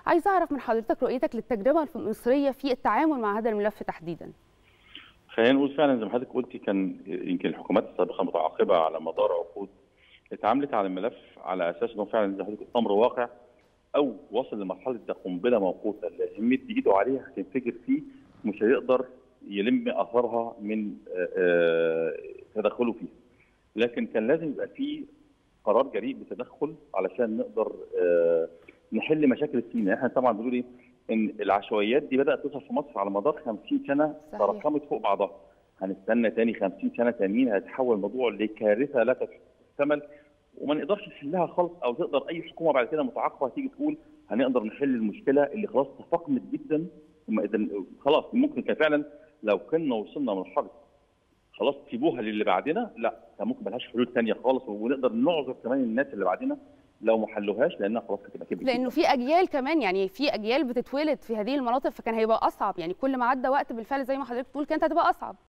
عايزه اعرف من حضرتك رؤيتك للتجربه المصريه في التعامل مع هذا الملف تحديدا خلينا نقول فعلا زي ما حضرتك قلتي كان يمكن الحكومات السابقه متعاقبه على مدار عقود اتعاملت على الملف على اساس انه فعلا زي ما حضرتك امر واقع او وصل لمرحله ده قنبله موقوته اللي يمد ايده عليها هتنفجر فيه مش هيقدر يلم اثرها من تدخله فيها. لكن كان لازم يبقى في قرار جريء بتدخل علشان نقدر نحل مشاكل سينا، احنا طبعا بنقول ايه؟ ان العشوائيات دي بدات تظهر في مصر على مدار 50 سنه تراكمت فوق بعضها. هنستنى تاني 50 سنه تانيين هيتحول الموضوع لكارثه لا تحتمل وما نقدرش نحلها خالص او تقدر اي حكومه بعد كده متعاقبه تيجي تقول هنقدر نحل المشكله اللي خلاص تفاقمت جدا خلاص ممكن كان فعلا لو كنا وصلنا لمرحله خلاص سيبوها للي بعدنا لا كان ممكن ملهاش حلول ثانيه خالص ونقدر نعذر كمان الناس اللي بعدنا لو ما حلوهاش لانها خلاص هتبقى كبرت لانه في اجيال كمان يعني في اجيال بتتولد في هذه المناطق فكان هيبقى اصعب يعني كل ما عدى وقت بالفعل زي ما حضرتك بتقول كانت هتبقى اصعب